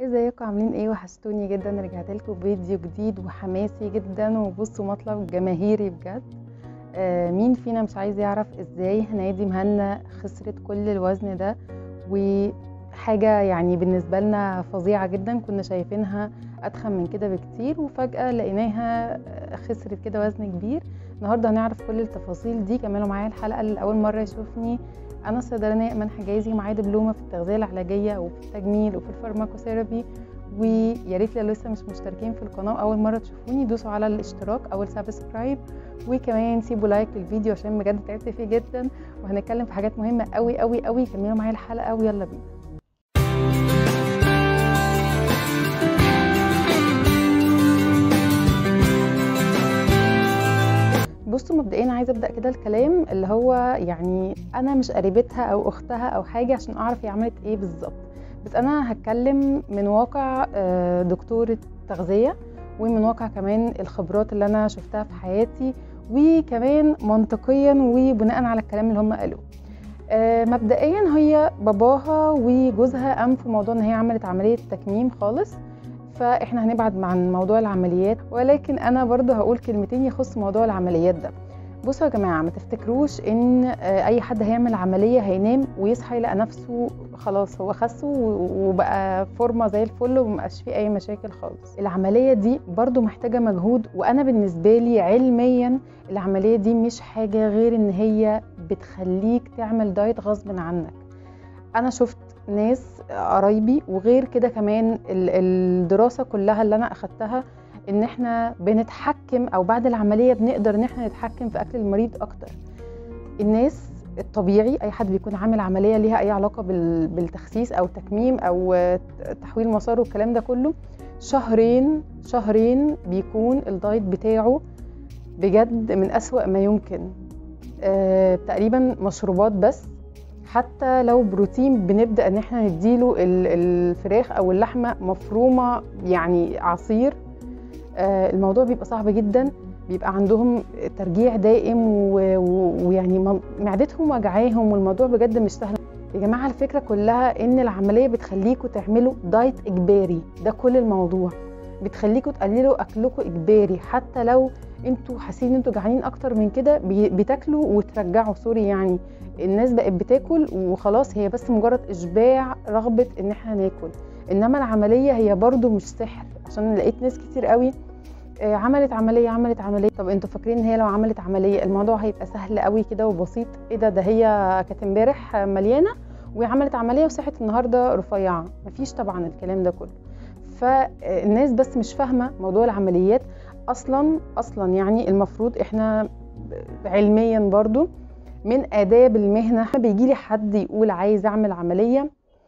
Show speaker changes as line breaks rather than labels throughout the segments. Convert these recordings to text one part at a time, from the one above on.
ازيكم عاملين ايه وحشتوني جدا رجعت لكم فيديو جديد وحماسي جدا وبصوا مطلب جماهيري بجد آه مين فينا مش عايز يعرف ازاي هنادي مهنا خسرت كل الوزن ده وحاجة يعني بالنسبة لنا فظيعة جدا كنا شايفينها أتخن من كده بكتير وفجأة لقيناها خسرت كده وزن كبير النهاردة هنعرف كل التفاصيل دي كملوا معايا الحلقة اللي أول مرة يشوفني انا الصيدلانيه ايمان حجازي معايا دبلومه في التغذيه العلاجيه وفي التجميل وفي الفارماكوثيرابي ويا ريت لو لسه مش مشتركين في القناه اول مره تشوفوني دوسوا على الاشتراك او السبسكرايب وكمان سيبوا لايك للفيديو عشان بجد تعبت فيه جدا وهنتكلم في حاجات مهمه قوي قوي قوي كملوا معايا الحلقه ويلا بينا بصوا مبدئيا عايزه ابدا كده الكلام اللي هو يعني انا مش قريبتها او اختها او حاجه عشان اعرف هي عملت ايه بالظبط بس انا هتكلم من واقع دكتوره تغذيه ومن واقع كمان الخبرات اللي انا شفتها في حياتي وكمان منطقيا وبناء على الكلام اللي هم قالوه مبدئيا هي باباها وجوزها قام في موضوع ان هي عملت عمليه تكميم خالص فاحنا هنبعد عن موضوع العمليات ولكن انا برضو هقول كلمتين يخص موضوع العمليات ده بصوا يا جماعه ما تفتكروش ان اي حد هيعمل عمليه هينام ويصحى يلاقي نفسه خلاص هو خس وبقى فورمه زي الفل ومبقاش فيه اي مشاكل خالص العمليه دي برضو محتاجه مجهود وانا بالنسبه لي علميا العمليه دي مش حاجه غير ان هي بتخليك تعمل دايت غصب عنك انا شفت ناس قرايبي وغير كده كمان الدراسة كلها اللي أنا أخدتها إن إحنا بنتحكم أو بعد العملية بنقدر إن إحنا نتحكم في أكل المريض أكتر الناس الطبيعي أي حد بيكون عامل عملية ليها أي علاقة بالتخسيس أو تكميم أو تحويل مسار والكلام ده كله شهرين شهرين بيكون الدايت بتاعه بجد من أسوأ ما يمكن أه تقريبا مشروبات بس حتى لو بروتين بنبدا ان احنا نديله الفراخ او اللحمه مفرومه يعني عصير الموضوع بيبقى صعب جدا بيبقى عندهم ترجيع دائم ويعني معدتهم وجعاهم والموضوع بجد مش سهل يا جماعه الفكره كلها ان العمليه بتخليكم تعملوا دايت اجباري ده كل الموضوع بتخليكم تقللوا اكلكم اجباري حتى لو انتوا حاسين ان انتوا جعانين اكتر من كده بتاكلوا وترجعوا سوري يعني الناس بقت بتاكل وخلاص هي بس مجرد اشباع رغبه ان احنا ناكل انما العمليه هي برضو مش سحر عشان لقيت ناس كتير قوي عملت عمليه عملت عمليه طب انتوا فاكرين ان هي لو عملت عمليه الموضوع هيبقى سهل قوي كده وبسيط ايه ده ده هي كانت امبارح مليانه وعملت عمليه وصحت النهارده رفيعه مفيش طبعا الكلام ده كله فالناس بس مش فاهمه موضوع العمليات اصلا اصلا يعني المفروض احنا علميا برضو من آداب المهنة بيجي لي حد يقول عايز أعمل عملية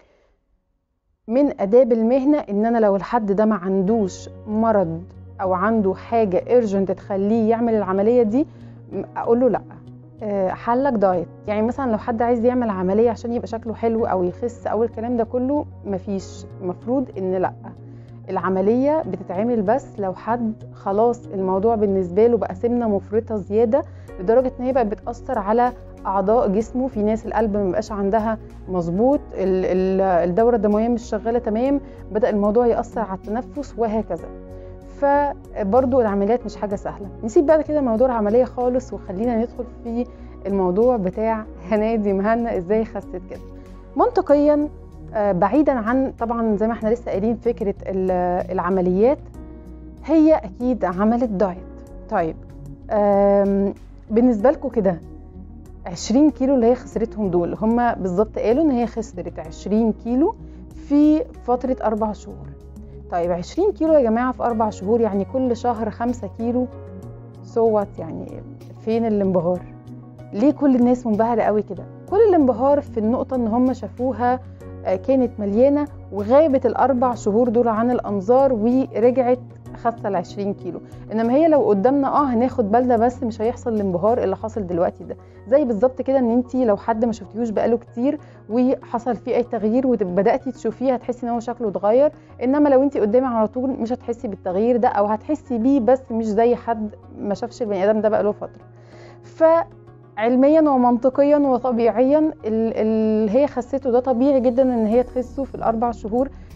من آداب المهنة إن أنا لو الحد ده ما عندوش مرض أو عنده حاجة ايرجنت تخليه يعمل العملية دي أقول له لأ حلك دايت يعني مثلا لو حد عايز يعمل عملية عشان يبقى شكله حلو أو يخس أو الكلام ده كله مفيش مفروض إن لأ العملية بتتعمل بس لو حد خلاص الموضوع بالنسبة له بقى سمنة مفرطة زيادة لدرجة ان هي بقت بتأثر على أعضاء جسمه في ناس القلب ما بقاش عندها مظبوط الدورة الدموية مش شغالة تمام بدأ الموضوع يأثر على التنفس وهكذا فبرضو العمليات مش حاجة سهلة نسيب بعد كده موضوع العملية خالص وخلينا ندخل في الموضوع بتاع هنادي مهنا ازاي خست كده منطقيا بعيدا عن طبعا زي ما احنا لسه قايلين فكره العمليات هي اكيد عملت دايت طيب بالنسبه لكم كده 20 كيلو اللي هي خسرتهم دول هم بالظبط قالوا ان هي خسرت 20 كيلو في فتره اربع شهور طيب 20 كيلو يا جماعه في اربع شهور يعني كل شهر 5 كيلو صوت يعني فين الانبهار ليه كل الناس منبهره قوي كده كل الانبهار في النقطه ان هم شافوها كانت مليانه وغابت الاربع شهور دول عن الانظار ورجعت خاسه ال 20 كيلو انما هي لو قدامنا اه هناخد بالنا بس مش هيحصل الانبهار اللي حاصل دلوقتي ده زي بالظبط كده ان انت لو حد ما شفتيهوش بقاله كتير وحصل فيه اي تغيير وبداتي تشوفيه هتحسي ان هو شكله اتغير انما لو انت قدامي على طول مش هتحسي بالتغيير ده او هتحسي بيه بس مش زي حد ما شافش البني ادم ده بقاله فتره ف علميا ومنطقيا وطبيعيا اللي هي خسته ده طبيعي جدا ان هي تخسه في الاربع شهور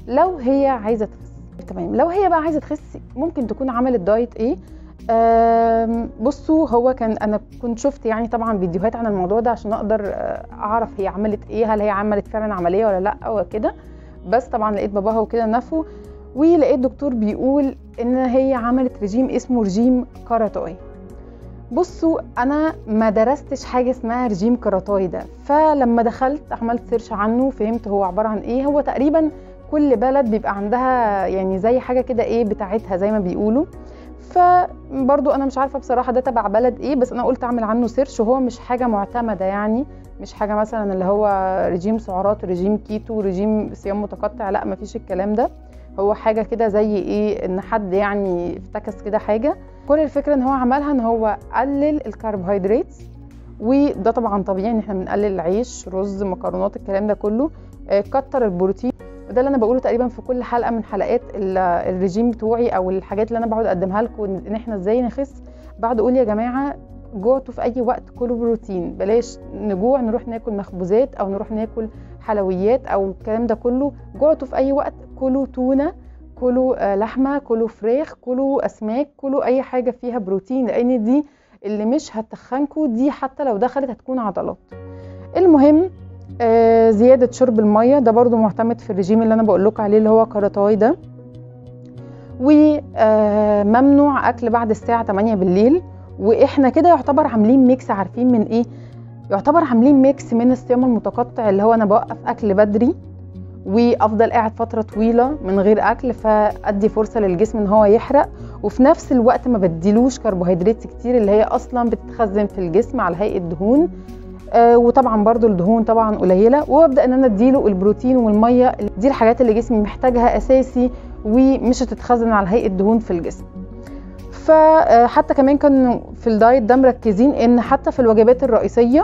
لو هي عايزه تخس تمام لو هي بقى عايزه تخس ممكن تكون عملت دايت ايه آم، بصوا هو كان انا كنت شفت يعني طبعا فيديوهات عن الموضوع ده عشان اقدر آه، اعرف هي عملت ايه هل هي عملت فعلا عمليه ولا لا وكده بس طبعا لقيت باباها وكده نفوا ولقيت دكتور بيقول ان هي عملت رجيم اسمه رجيم كاراتاي بصوا انا ما درستش حاجه اسمها رجيم كاراتاي ده فلما دخلت عملت سيرش عنه فهمت هو عباره عن ايه هو تقريبا كل بلد بيبقى عندها يعني زي حاجه كده ايه بتاعتها زي ما بيقولوا فبرضو انا مش عارفه بصراحه ده تبع بلد ايه بس انا قلت اعمل عنه سيرش وهو مش حاجه معتمده يعني مش حاجه مثلا اللي هو رجيم سعرات رجيم كيتو رجيم صيام متقطع لا مفيش الكلام ده هو حاجه كده زي ايه ان حد يعني افتكس كده حاجه كل الفكره ان هو عملها ان هو قلل الكربوهيدرات وده طبعا طبيعي ان احنا بنقلل العيش رز مكرونات الكلام ده كله آه، كتر البروتين وده اللي انا بقوله تقريبا في كل حلقه من حلقات ال- الرجيم بتوعي او الحاجات اللي انا بقعد اقدمها لكم ان إن احنا ازاي نخس بعد اقول يا جماعه جوعتوا في اي وقت كلوا بروتين بلاش نجوع نروح ناكل مخبوزات او نروح ناكل حلويات او الكلام ده كله جوعتوا في اي وقت كلوا تونه كلوا آه، لحمه كلوا فراخ كلوا اسماك كلوا اي حاجه فيها بروتين لان دي اللي مش هتخنكوا دي حتى لو دخلت هتكون عضلات المهم آه، زيادة شرب المية ده برضو معتمد في الرجيم اللي أنا بقول لكم عليه اللي هو كاراتاي ده وممنوع أكل بعد الساعة 8 بالليل وإحنا كده يعتبر عاملين ميكس عارفين من إيه يعتبر عاملين ميكس من الصيام المتقطع اللي هو أنا بوقف أكل بدري وافضل قاعد فتره طويله من غير اكل فادي فرصه للجسم ان هو يحرق وفي نفس الوقت ما بديلوش كربوهيدرات كتير اللي هي اصلا بتتخزن في الجسم على هيئه دهون آه وطبعا برضو الدهون طبعا قليله وابدا ان انا اديله البروتين والميه دي الحاجات اللي جسمي محتاجها اساسي ومش هتتخزن على هيئه دهون في الجسم فحتى كمان كانوا في الدايت ده مركزين ان حتى في الوجبات الرئيسيه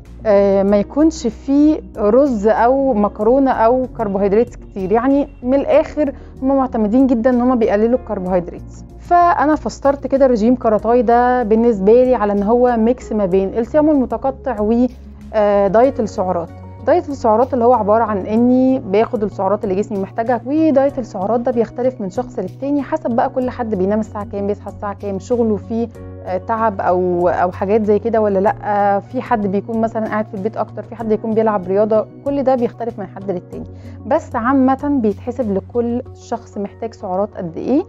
آه، ما يكونش فيه رز او مكرونه او كربوهيدرات كتير يعني من الاخر هم معتمدين جدا ان هم بيقللوا الكربوهيدرات فانا فسرت كده رجيم كاراتاي ده بالنسبه لي على ان هو ميكس ما بين الصيام المتقطع ودايت السعرات دايت السعرات اللي هو عباره عن اني باخد السعرات اللي جسمي محتاجها ودايت السعرات ده بيختلف من شخص للتاني حسب بقى كل حد بينام الساعه كام بيصحى الساعه كام شغله فيه آه، تعب او او حاجات زي كده ولا لا آه، في حد بيكون مثلا قاعد في البيت اكتر في حد يكون بيلعب رياضه كل ده بيختلف من حد للتاني بس عامه بيتحسب لكل شخص محتاج سعرات قد ايه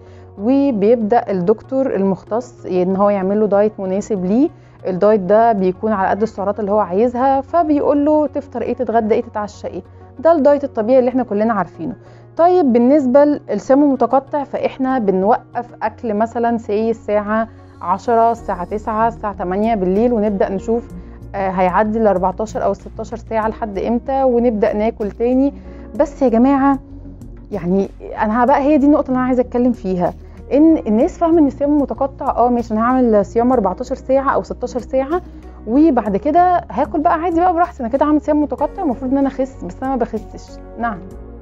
وبيبدا الدكتور المختص ان هو يعمل له دايت مناسب ليه الدايت ده بيكون على قد السعرات اللي هو عايزها فبيقول له تفطر ايه تتغدى ايه تتعشى ايه ده الدايت الطبيعي اللي احنا كلنا عارفينه طيب بالنسبه للصيام المتقطع فاحنا بنوقف اكل مثلا سي الساعه 10 الساعه 9 الساعه 8 بالليل ونبدا نشوف آه، هيعدي ال 14 او ال 16 ساعه لحد امتى ونبدا ناكل تاني بس يا جماعه يعني انا بقى هي دي النقطه اللي انا عايزه اتكلم فيها ان الناس فاهمه ان الصيام متقطع اه ماشي انا هعمل صيام 14 ساعه او 16 ساعه وبعد كده هاكل بقى عادي بقى براحتي انا كده عامل صيام متقطع المفروض ان انا اخس بس انا ما بخسش نعم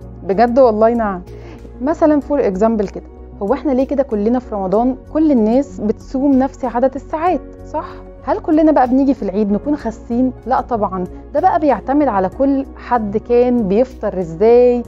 بجد والله نعم مثلا فور اكزامبل كده هو احنا ليه كده كلنا في رمضان كل الناس بتصوم نفس عدد الساعات صح هل كلنا بقى بنيجي في العيد نكون خاسين لا طبعا ده بقى بيعتمد على كل حد كان بيفطر ازاي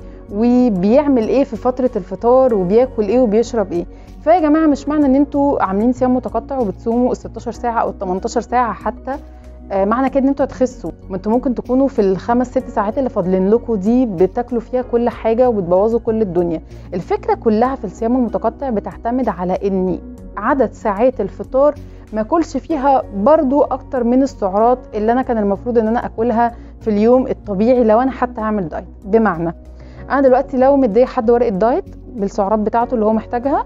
وبيعمل ايه في فتره الفطار وبياكل ايه وبيشرب ايه فيا جماعه مش معنى ان انتوا عاملين صيام متقطع وبتصوموا ال 16 ساعه او ال 18 ساعه حتى آه، معنى كده ان انتوا هتخسوا ما انتوا ممكن تكونوا في الخمس ست ساعات اللي فاضلين لكم دي بتاكلوا فيها كل حاجه وبتبوظوا كل الدنيا الفكره كلها في الصيام المتقطع بتعتمد على ان عدد ساعات الفطار ما اكلش فيها برضو اكتر من السعرات اللي انا كان المفروض ان انا اكلها في اليوم الطبيعي لو انا حتى هعمل دايت بمعنى انا دلوقتي لو مديه حد ورقه دايت بالسعرات بتاعته اللي هو محتاجها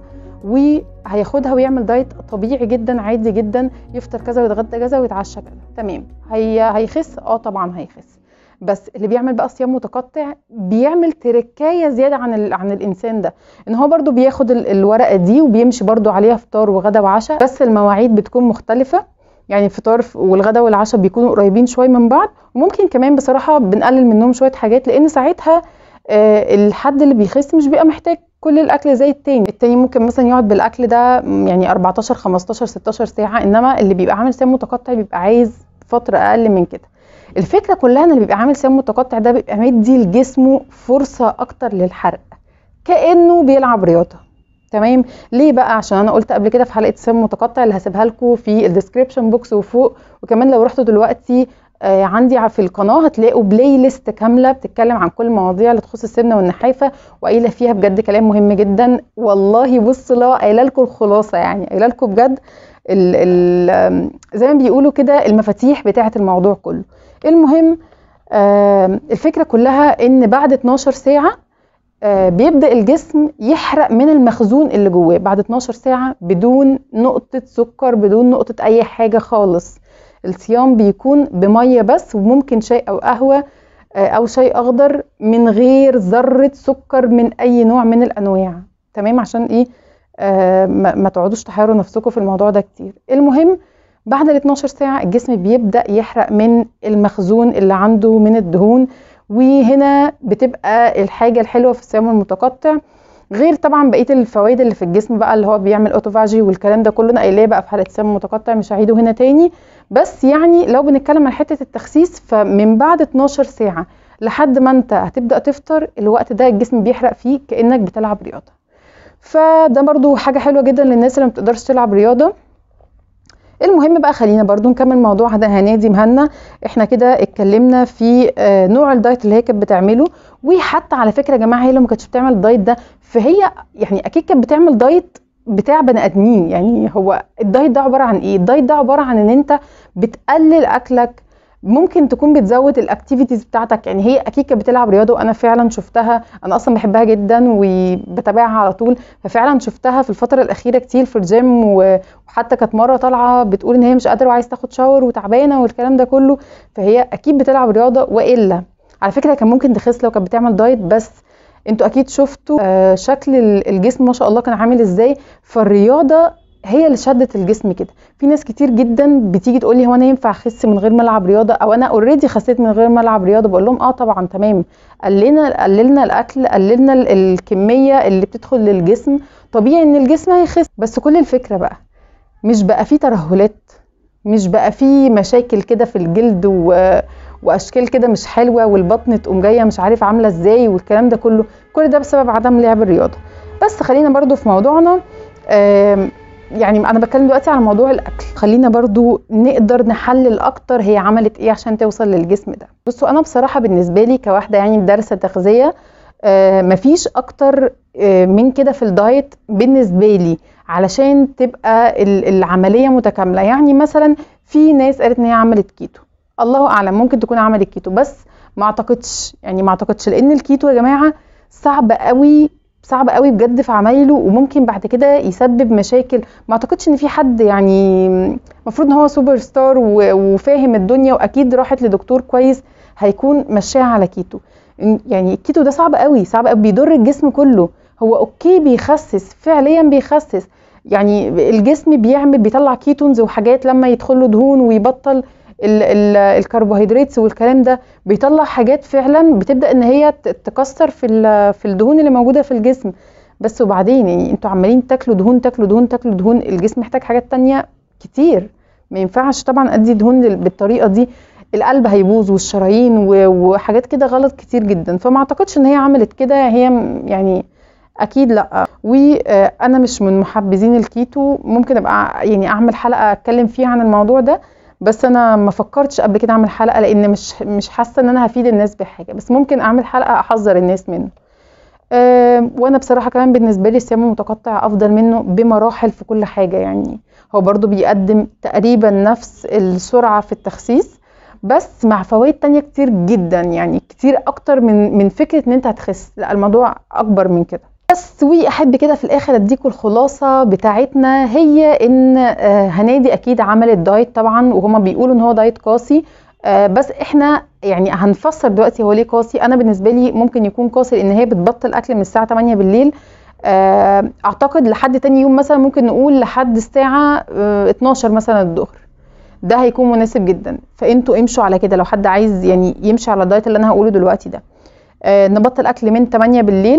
وهياخدها ويعمل دايت طبيعي جدا عادي جدا يفطر كذا ويتغدى كذا ويتعشى كذا تمام هي هيخس اه طبعا هيخس بس اللي بيعمل بقى صيام متقطع بيعمل تركايه زياده عن ال... عن الانسان ده ان هو برضو بياخد ال... الورقه دي وبيمشي برضو عليها فطار وغدا وعشاء بس المواعيد بتكون مختلفه يعني الفطار والغدا والعشاء بيكونوا قريبين شويه من بعض وممكن كمان بصراحه بنقلل منهم شويه حاجات لان ساعتها آه، الحد اللي بيخس مش بيبقى محتاج كل الاكل زي التاني التاني ممكن مثلا يقعد بالاكل ده يعني 14 15 16 ساعه انما اللي بيبقى عامل صيام متقطع بيبقى عايز فتره اقل من كده الفكره كلها ان اللي بيبقى عامل صيام متقطع ده بيبقى مدي لجسمه فرصه اكتر للحرق كانه بيلعب رياضه تمام ليه بقى عشان انا قلت قبل كده في حلقه سم متقطع اللي هسيبها لكم في الديسكريبشن بوكس وفوق وكمان لو رحتوا دلوقتي آه عندي في القناه هتلاقوا بلاي ليست كامله بتتكلم عن كل المواضيع اللي تخص السمنه والنحافه وقايله فيها بجد كلام مهم جدا والله بصوا لا قايله لكم الخلاصه يعني قايله لكم بجد ال ال زي ما بيقولوا كده المفاتيح بتاعه الموضوع كله المهم آه الفكره كلها ان بعد 12 ساعه آه بيبدا الجسم يحرق من المخزون اللي جواه بعد 12 ساعه بدون نقطه سكر بدون نقطه اي حاجه خالص الصيام بيكون بميه بس وممكن شاي او قهوه آه او شاي اخضر من غير ذره سكر من اي نوع من الانواع تمام عشان ايه آه ما, ما تقعدوش تحيروا نفسكم في الموضوع ده كتير المهم بعد ال 12 ساعه الجسم بيبدا يحرق من المخزون اللي عنده من الدهون وهنا بتبقى الحاجه الحلوه في الصيام المتقطع غير طبعا بقيه الفوائد اللي في الجسم بقى اللي هو بيعمل اوتوفاجي والكلام ده كله انا قايلاه بقى في حلقه الصيام المتقطع مش هعيده هنا تاني بس يعني لو بنتكلم عن حته التخسيس فمن بعد 12 ساعه لحد ما انت هتبدا تفطر الوقت ده الجسم بيحرق فيه كانك بتلعب رياضه فده برضو حاجه حلوه جدا للناس اللي ما بتقدرش تلعب رياضه المهم بقى خلينا برضو نكمل موضوع ده هنادي مهنا احنا كده اتكلمنا في نوع الدايت اللي هي كانت بتعمله وحتى على فكره يا جماعه هي لو ما كانتش بتعمل الدايت ده فهي يعني اكيد كانت بتعمل دايت بتاع بني ادمين يعني هو الدايت ده عباره عن ايه الدايت ده عباره عن ان انت بتقلل اكلك ممكن تكون بتزود الاكتيفيتيز بتاعتك يعني هي اكيد كانت بتلعب رياضه وانا فعلا شفتها انا اصلا بحبها جدا وبتابعها على طول ففعلا شفتها في الفتره الاخيره كتير في الجيم وحتى كانت مره طالعه بتقول ان هي مش قادره وعايز تاخد شاور وتعبانه والكلام ده كله فهي اكيد بتلعب رياضه والا على فكره كان ممكن تخس لو كانت بتعمل دايت بس انتوا اكيد شفتوا آه شكل الجسم ما شاء الله كان عامل ازاي فالرياضه هي اللي شدت الجسم كده في ناس كتير جدا بتيجي تقول لي هو انا ينفع اخس من غير ما العب رياضه او انا اوريدي خسيت من غير ما العب رياضه بقول لهم اه طبعا تمام قللنا قللنا الاكل قللنا الكميه اللي بتدخل للجسم طبيعي ان الجسم هيخس بس كل الفكره بقى مش بقى فيه ترهلات مش بقى فيه مشاكل كده في الجلد و... واشكال كده مش حلوه والبطن تقوم جايه مش عارف عامله ازاي والكلام ده كله كل ده بسبب عدم لعب الرياضه بس خلينا برضو في موضوعنا يعني انا بتكلم دلوقتي على موضوع الاكل خلينا برضو نقدر نحلل اكتر هي عملت ايه عشان توصل للجسم ده بصوا انا بصراحه بالنسبه لي كواحده يعني دارسه تغذيه آه مفيش اكتر آه من كده في الدايت بالنسبه لي علشان تبقى العمليه متكامله يعني مثلا في ناس قالت ان هي عملت كيتو الله اعلم ممكن تكون عملت كيتو بس ما اعتقدش يعني ما اعتقدش لان الكيتو يا جماعه صعب قوي صعب قوي بجد في عمايله وممكن بعد كده يسبب مشاكل ما اعتقدش ان في حد يعني المفروض ان هو سوبر ستار وفاهم الدنيا واكيد راحت لدكتور كويس هيكون مشاها على كيتو يعني الكيتو ده صعب قوي صعب قوي بيضر الجسم كله هو اوكي بيخسس فعليا بيخسس يعني الجسم بيعمل بيطلع كيتونز وحاجات لما يدخل له دهون ويبطل ال ال الكربوهيدرات والكلام ده بيطلع حاجات فعلا بتبدا ان هي تكسر في في الدهون اللي موجوده في الجسم بس وبعدين يعني انتوا عمالين تاكلوا دهون تاكلوا دهون تاكلوا دهون الجسم محتاج حاجات تانية كتير ما ينفعش طبعا ادي دهون بالطريقه دي القلب هيبوظ والشرايين وحاجات كده غلط كتير جدا فما اعتقدش ان هي عملت كده هي يعني اكيد لا وانا مش من محبذين الكيتو ممكن ابقى يعني اعمل حلقه اتكلم فيها عن الموضوع ده بس انا ما فكرتش قبل كده اعمل حلقه لان مش مش حاسه ان انا هفيد الناس بحاجه بس ممكن اعمل حلقه احذر الناس منه أه وانا بصراحه كمان بالنسبه لي الصيام المتقطع افضل منه بمراحل في كل حاجه يعني هو برضو بيقدم تقريبا نفس السرعه في التخسيس بس مع فوائد تانية كتير جدا يعني كتير اكتر من من فكره ان انت هتخس لا الموضوع اكبر من كده بس واحب كده في الاخر اديكم الخلاصه بتاعتنا هي ان هنادي اكيد عملت دايت طبعا وهما بيقولوا ان هو دايت قاسي بس احنا يعني هنفسر دلوقتي هو ليه قاسي انا بالنسبه لي ممكن يكون قاسي لان هي بتبطل اكل من الساعه 8 بالليل اعتقد لحد تاني يوم مثلا ممكن نقول لحد الساعه 12 مثلا الظهر ده هيكون مناسب جدا فانتوا امشوا على كده لو حد عايز يعني يمشي على الدايت اللي انا هقوله دلوقتي ده نبطل اكل من 8 بالليل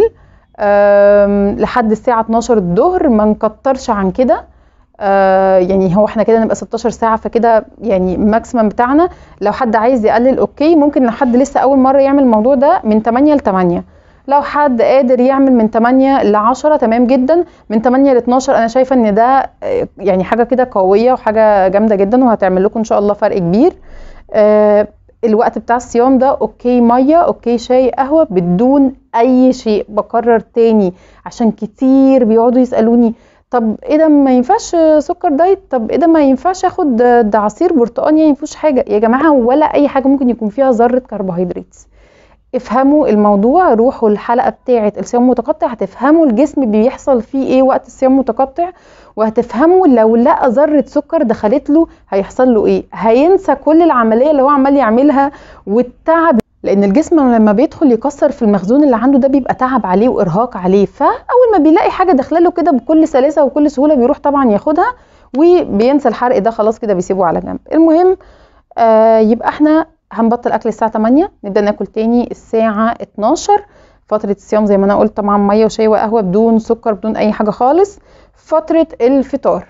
لحد الساعة 12 الظهر ما نكترش عن كده يعني هو احنا كده نبقى 16 ساعة فكده يعني الماكسيمم بتاعنا لو حد عايز يقلل اوكي ممكن لو حد لسه اول مرة يعمل الموضوع ده من 8 ل 8 لو حد قادر يعمل من 8 ل 10 تمام جدا من 8 ل 12 انا شايفه ان ده آه، يعني حاجه كده قويه وحاجه جامده جدا وهتعمل لكم ان شاء الله فرق كبير آه، الوقت بتاع الصيام ده اوكي ميه اوكي شاي قهوه بدون اي شيء بكرر تاني عشان كتير بيقعدوا يسالوني طب ايه ده ما ينفعش سكر دايت طب ايه ده ما ينفعش اخد ده عصير برتقال يعني مفيهوش حاجه يا جماعه ولا اي حاجه ممكن يكون فيها ذره كربوهيدرات افهموا الموضوع روحوا الحلقه بتاعه الصيام المتقطع هتفهموا الجسم بيحصل فيه ايه وقت الصيام المتقطع وهتفهموا لو لقى ذره سكر دخلت له هيحصل له ايه هينسى كل العمليه اللي هو عمال يعملها والتعب لان الجسم لما بيدخل يكسر في المخزون اللي عنده ده بيبقى تعب عليه وارهاق عليه فاول ما بيلاقي حاجه داخله له كده بكل سلاسه وكل سهوله بيروح طبعا ياخدها وبينسى الحرق ده خلاص كده بيسيبه على جنب المهم آه يبقى احنا هنبطل اكل الساعه 8 نبدا ناكل تاني الساعه 12 فتره الصيام زي ما انا قلت طبعا ميه وشاي وقهوه بدون سكر بدون اي حاجه خالص فتره الفطار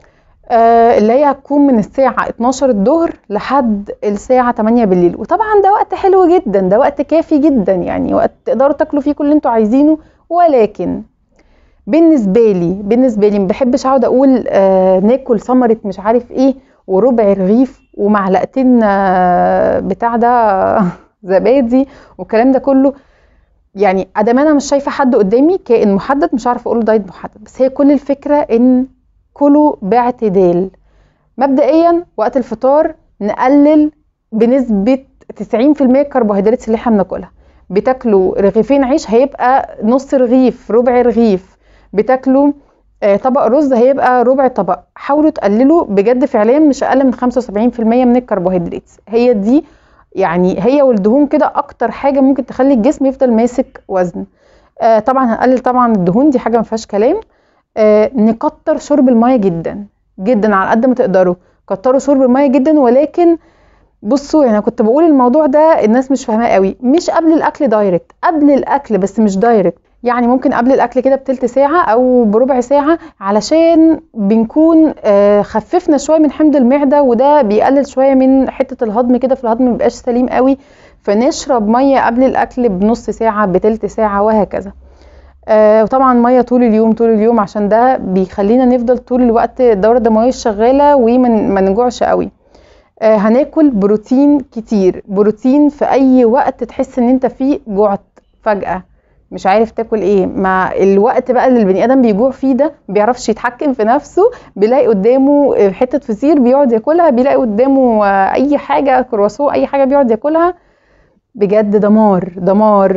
آه اللي هي هتكون من الساعة 12 الظهر لحد الساعة 8 بالليل وطبعا ده وقت حلو جدا ده وقت كافي جدا يعني وقت تقدروا تاكلوا فيه كل اللي انتوا عايزينه ولكن بالنسبة لي بالنسبة لي ما بحبش اقعد اقول آه ناكل ثمرة مش عارف ايه وربع رغيف ومعلقتين آه بتاع ده زبادي والكلام ده كله يعني ادام انا مش شايفه حد قدامي كائن محدد مش عارفه اقول له دايت محدد بس هي كل الفكره ان كلوا باعتدال مبدئيا وقت الفطار نقلل بنسبه 90% الكربوهيدرات اللي احنا بناكلها بتاكلوا رغيفين عيش هيبقى نص رغيف ربع رغيف بتاكلوا آه، طبق رز هيبقى ربع طبق حاولوا تقللوا بجد فعليا مش اقل من 75% من الكربوهيدرات هي دي يعني هي والدهون كده اكتر حاجه ممكن تخلي الجسم يفضل ماسك وزن آه طبعا هنقلل طبعا الدهون دي حاجه ما فيهاش كلام آه نكتر شرب الميه جدا جدا على قد ما تقدروا كتروا شرب الميه جدا ولكن بصوا يعني كنت بقول الموضوع ده الناس مش فاهماه قوي مش قبل الاكل دايركت قبل الاكل بس مش دايركت يعني ممكن قبل الاكل كده بتلت ساعه او بربع ساعه علشان بنكون آه، خففنا شويه من حمض المعده وده بيقلل شويه من حته الهضم كده في الهضم مبيبقاش سليم قوي فنشرب ميه قبل الاكل بنص ساعه بتلت ساعه وهكذا آه وطبعا ميه طول اليوم طول اليوم عشان ده بيخلينا نفضل طول الوقت الدوره الدمويه شغاله وما نجوعش قوي آه هناكل بروتين كتير بروتين في اي وقت تحس ان انت فيه جعت فجاه مش عارف تاكل ايه مع الوقت بقى اللي البني ادم بيجوع فيه ده ما بيعرفش يتحكم في نفسه بيلاقي قدامه حته فسير بيقعد ياكلها بيلاقي قدامه اي حاجه كرواسون اي حاجه بيقعد ياكلها بجد دمار دمار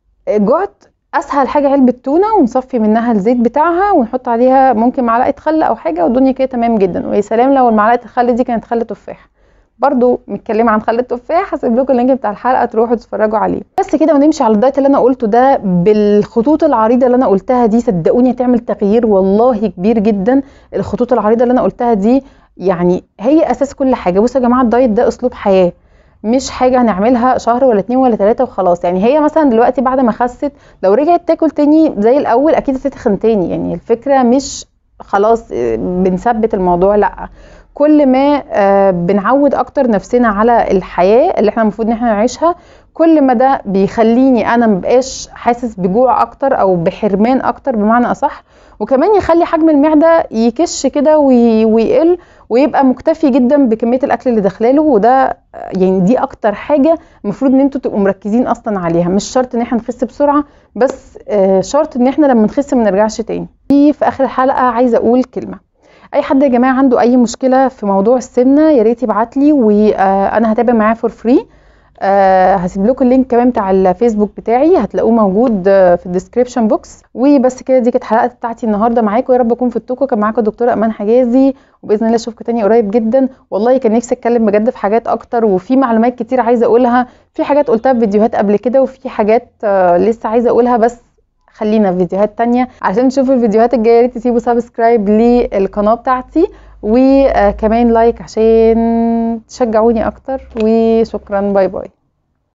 جعت اسهل حاجه علبه تونه ونصفي منها الزيت بتاعها ونحط عليها ممكن معلقه خل او حاجه والدنيا كده تمام جدا ويا سلام لو معلقه الخل دي كانت خل تفاح برضو متكلمه عن خل التفاح هسيب لكم اللينك بتاع الحلقه تروحوا تتفرجوا عليه بس كده ونمشي على الدايت اللي انا قلته ده بالخطوط العريضه اللي انا قلتها دي صدقوني هتعمل تغيير والله كبير جدا الخطوط العريضه اللي انا قلتها دي يعني هي اساس كل حاجه بصوا يا جماعه الدايت ده اسلوب حياه مش حاجه هنعملها شهر ولا اتنين ولا تلاته وخلاص يعني هي مثلا دلوقتي بعد ما خست لو رجعت تاكل تاني زي الاول اكيد هتتخن تاني يعني الفكره مش خلاص بنثبت الموضوع لا كل ما آه، بنعود اكتر نفسنا على الحياه اللي احنا المفروض ان احنا نعيشها كل ما ده بيخليني انا مبقاش حاسس بجوع اكتر او بحرمان اكتر بمعنى اصح وكمان يخلي حجم المعده يكش كده ويقل ويبقى مكتفي جدا بكميه الاكل اللي داخلاله وده يعني دي اكتر حاجه المفروض ان انتوا تبقوا مركزين اصلا عليها مش شرط ان احنا نخس بسرعه بس آه، شرط ان احنا لما نخس ما نرجعش تاني في اخر الحلقه عايزه اقول كلمه اي حد يا جماعه عنده اي مشكله في موضوع السمنه يا ريت يبعت لي وانا هتابع معاه فور فري أه هسيب لكم اللينك كمان بتاع الفيسبوك بتاعي هتلاقوه موجود آه، في الديسكريبشن بوكس وبس كده دي كانت حلقه بتاعتي النهارده معاكم يا رب اكون فدتكم كان معاكم الدكتوره امان حجازي وباذن الله اشوفكم تاني قريب جدا والله كان نفسي اتكلم بجد في حاجات اكتر وفي معلومات كتير عايزه اقولها في حاجات قلتها في فيديوهات قبل كده وفي حاجات آه، لسه عايزه اقولها بس خلينا في فيديوهات تانية عشان تشوفوا الفيديوهات الجايه ياريت تسيبوا سبسكرايب للقناه بتاعتي وكمان لايك عشان تشجعوني اكتر وشكرا باي باي